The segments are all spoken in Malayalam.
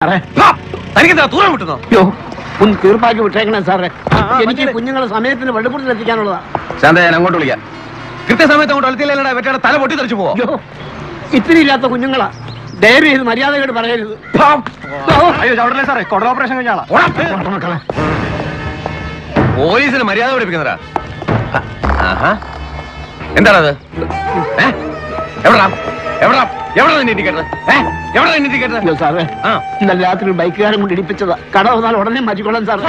സാറേ തനിക്കെന്താ ദൂരം വിട്ടുന്നോ അയ്യോ ഒന്ന് തീർപ്പാക്കി വിട്ടേക്കണേ സാറേ ആ, എനിക്ക് മനസ്സിലായി. കുഞ്ഞുങ്ങളെ സമയത്തിന് വെള്ളപ്പുറത്തിൽ എത്തിക്കാനുള്ളതാ ശാന്ത ഞാൻ അങ്ങോട്ട് വിളിക്കാം കൃത്യസമയത്ത് അങ്ങോട്ട് അളത്തില്ലടാ വെറ്റാടെ തല പൊട്ടി തെറിച്ചു പോവോ അയ്യോ ഇത്തിരി ഇല്ലാത്ത കുഞ്ഞുങ്ങളാ ദയവ് ചെയ്ത് മര്യാദയോട് പറയരുത് അയ്യോ ചവിടല്ലേ സാറേ കൊട ഓപ്പറേഷൻ കഴിഞ്ഞാളാ മക്കളെ പോലീസിന് മര്യാദ പഠിപ്പിക്കുന്നതാ ആഹാ എന്താണത് ഏ? എവിടാ എവിടാ എവിടാ നിന്റെ ഇൻഡിക്കേറ്റർ ഏ എവിടാ നിന്റെ ഇൻഡിക്കേറ്റർ അയ്യോ സാറേ ആ ഇന്നലെ രാത്രി ഒരു ബൈക്കുകാരൻ കൊണ്ട് ഇടിപ്പിച്ചതാ കട വന്നാൽ ഉടനെ മാറ്റിക്കൊള്ളാൻ സാർ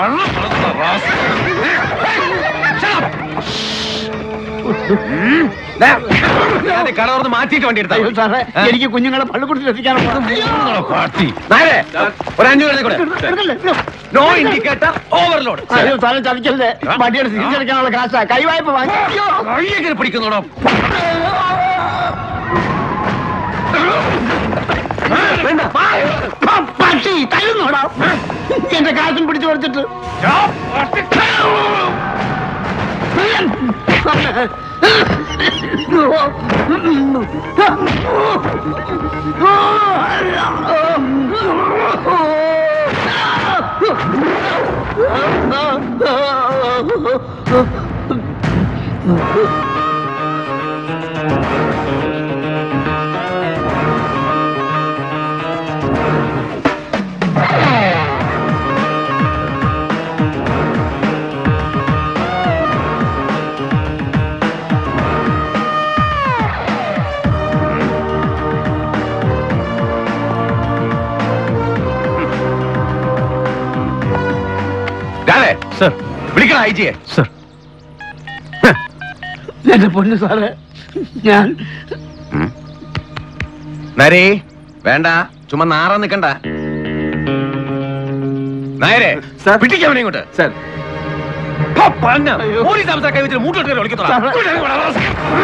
കട തുറന്ന് മാറ്റിയിട്ട് വണ്ടി എടുത്താ അയ്യോ മതി. സാറേ ഏ? എനിക്ക് കുഞ്ഞുങ്ങളെ പള്ളിക്കൂടത്തിൽ എത്തിക്കാനുള്ള നേരെ ഒരു അഞ്ചു പേരെ കൂടെ എടുക്കല്ലേ? അയ്യോ. നോ ഇൻഡിക്കേറ്റർ ഓവർലോഡ് അയ്യോ സാറേ ചതിക്കല്ലേ വണ്ടിയുടെ തിരിച്ചെടുക്കാനുള്ള കാശാ കൈവായ്പ വാങ്ങി അയ്യോ. കയ്യെങ്ങനെ പിടിക്കുന്നോടോ വേണ്ട ആ, പട്ടി തരുന്നോടാ എന്റെ കാശും പിടിച്ചു കൊടുത്തിട്ട് സർ വിളിക്കണം ഐ ജിയെ സർ എന്റെ പൊന്നു സാറേ ഞാൻ നരേ വേണ്ട ചുമ്മാ നാറാൻ നിക്കണ്ട നായരെ സർ. പിടിക്കാവനെ ഇങ്ങോട്ട് സാർ ഹോ, പന്ന. അയ്യോ. പോലീസ് അവസരം കൈ വെച്ചിട്ട് മൂട്ടോട്ട് വിളിക്കത്തോളാം സാറേ.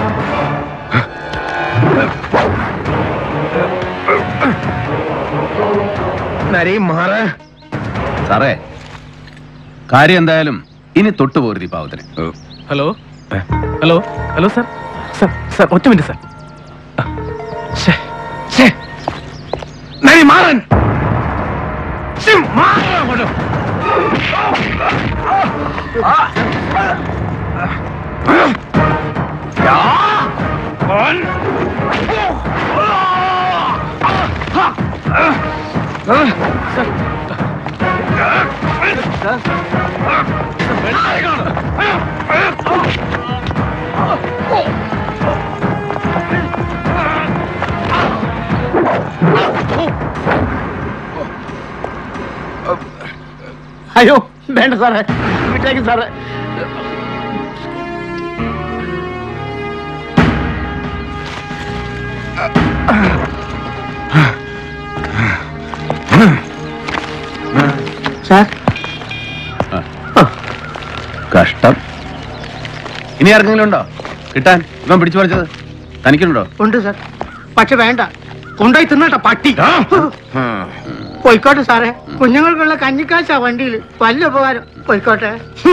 നരേ മാറ് സാറേ കാര്യം എന്തായാലും ഇനി തൊട്ടുപോരുത് ഈ പാവത്തിന് hello hello hello sir sir sir ഒറ്റ മിനിറ്റ് സാർ ശ്ശേ. നരേ മാറൻ ശ്ശേ, മാറ് അങ്ങോട്ട്. യാ. ഓൻ. അയ്യോ വേണ്ട സാറേ വിട്ടേക്ക് സാറേ സാർ കഷ്ടം ഇനി ആർക്കെങ്കിലും ഉണ്ടോ കിട്ടാൻ ഇവൻ പിടിച്ചു പറിച്ചത് തനിക്കുണ്ടോ ഉണ്ട് സാർ പക്ഷെ വേണ്ട കൊണ്ടുപോയി തിന്നട്ടെ പട്ടി പോയിക്കോട്ടെ സാറേ കുഞ്ഞുങ്ങൾക്കുള്ള കഞ്ഞിക്കാശാ വണ്ടിയിൽ വലിയ ഉപകാരം പോയിക്കോട്ടെ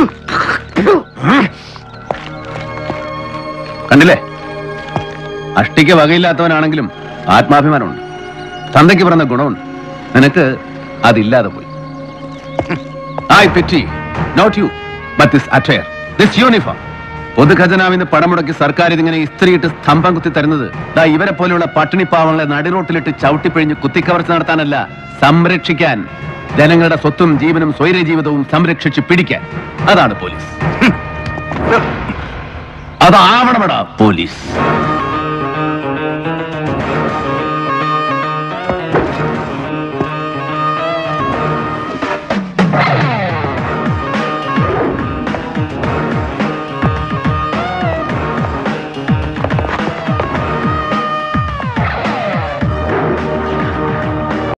കണ്ടില്ലേ അഷ്ടിക്ക് വകയില്ലാത്തവനാണെങ്കിലും ആത്മാഭിമാനമുണ്ട് തന്തയ്ക്ക് പറഞ്ഞ ഗുണമുണ്ട് നിനക്ക് അതില്ലാതെ പോയി I pity not you but this attire this uniform പൊതുഖജനാവിന്ന് പണം മുടക്കി സർക്കാർ ഇതിങ്ങനെ ഇസ്ത്രീയിട്ട് സ്തംഭം കുത്തി തരുന്നത് ദാ ഇവരെ പോലെയുള്ള പട്ടിണിപ്പാവങ്ങളെ നടിറോട്ടിലിട്ട് ചവിട്ടിപ്പിഴിഞ്ഞ് കുത്തിക്കവർച്ച നടത്താനല്ല സംരക്ഷിക്കാൻ ജനങ്ങളുടെ സ്വത്തും ജീവനും സ്വൈര ജീവിതവും സംരക്ഷിച്ച് പിടിക്കാൻ അതാണ് പോലീസ് അതാവണമെടാ പോലീസ്